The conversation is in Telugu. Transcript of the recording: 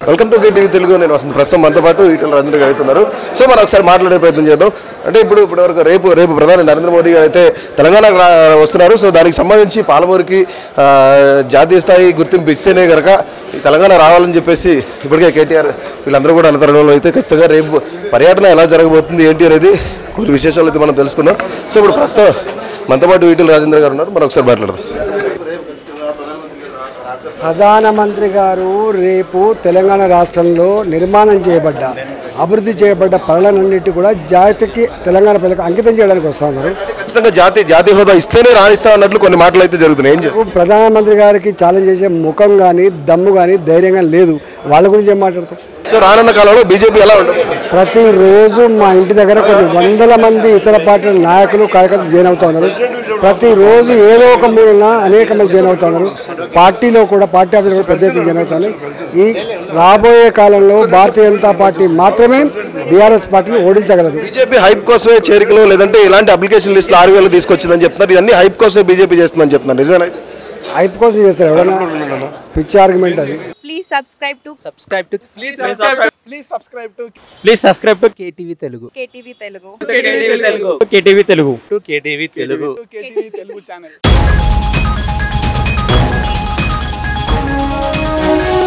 వెల్కమ్ టు టీవీ తెలుగు నేను వస్తుంది ప్రస్తుతం మనతో పాటు ఈటల రాజేంద్ర గారు అవుతున్నారు సో మనం ఒకసారి మాట్లాడే ప్రయత్నం చేద్దాం అంటే ఇప్పుడు ఇప్పటి వరకు రేపు రేపు ప్రధాని నరేంద్ర మోడీ గారు అయితే తెలంగాణకు రా- వస్తున్నారు సో దానికి సంబంధించి పాలమూరుకి ఆ, జాతీయ స్థాయి గుర్తింపు ఇస్తేనే కనుక ఈ తెలంగాణ రావాలని చెప్పేసి ఇప్పటికే కేటీఆర్ వీళ్ళందరూ కూడా అన్న తరుణంలో అయితే ఖచ్చితంగా రేపు పర్యటన ఎలా జరగబోతుంది ఏంటి అనేది కొన్ని విశేషాలు అయితే మనం తెలుసుకుందాం సో ఇప్పుడు ప్రస్తుతం మనతో పాటు ఈటల రాజేంద్ర గారు ఉన్నారు మనం ఒకసారి మాట్లాడదాం ప్రధానమంత్రి గారు రేపు తెలంగాణ రాష్ట్రంలో నిర్మాణం చేయబడ్డ అభివృద్ధి చేయబడ్డ పనులన్నిటి కూడా జాతికి తెలంగాణ ప్రజలకు అంకితం చేయడానికి వస్తూ ఉన్నారు అంటే ఖచ్చితంగా జాతీయ జాతీయ హోదా ఇస్తేనే రాణిస్తా అన్నట్లు కొన్ని మాటలు అయితే జరుగుతున్నాయి ఏం చెప్తారు? ప్రధానమంత్రి గారికి ఛాలెంజ్ చేసే ముఖం కానీ దమ్ము కానీ ధైర్యం కానీ లేదు వాళ్ళ గురించి ఏం మాట్లాడతాం సో రానున్న కాలంలో బీజేపీ ఎలా ఉంటుంది ప్రతిరోజు మా ఇంటి దగ్గర కొన్ని వందల మంది ఇతర పార్టీల నాయకులు కార్యకర్తలు జాయిన్ అవుతా ఉన్నారు ప్రతిరోజు ఏదో ఒక మూలన అనేక మంది జాయిన్ అవుతా ఉన్నారు పార్టీలో కూడా పార్టీ ఆఫీస్ కూడా పెద్ద ఎత్తున జాయిన్ అవుతారు ఈ రాబోయే కాలంలో భారతీయ జనతా పార్టీ మాత్రమే బీఆర్ఎస్ పార్టీని ఓడించగలదు బీజేపీ హైప్ కోసమే చేరికలు లేదంటే ఇలాంటి అప్లికేషన్ లిస్టులు ఆరు వేలు తీసుకొచ్చిందని చెప్తున్నారు ఇవన్నీ హైప్ కోసమే బీజేపీ చేస్తుందని చెప్తున్నారు నిజమేనా ఇది? హైప్ కోసం చేస్తారు ఎవరైనా పిచ్చి ఆర్గ్యుమెంట్ అది Please subscribe to subscribe to please subscribe please subscribe to please subscribe to KTV Telugu KTV Telugu. KTV Telugu KTV Telugu to KTV Telugu KTV Telugu channel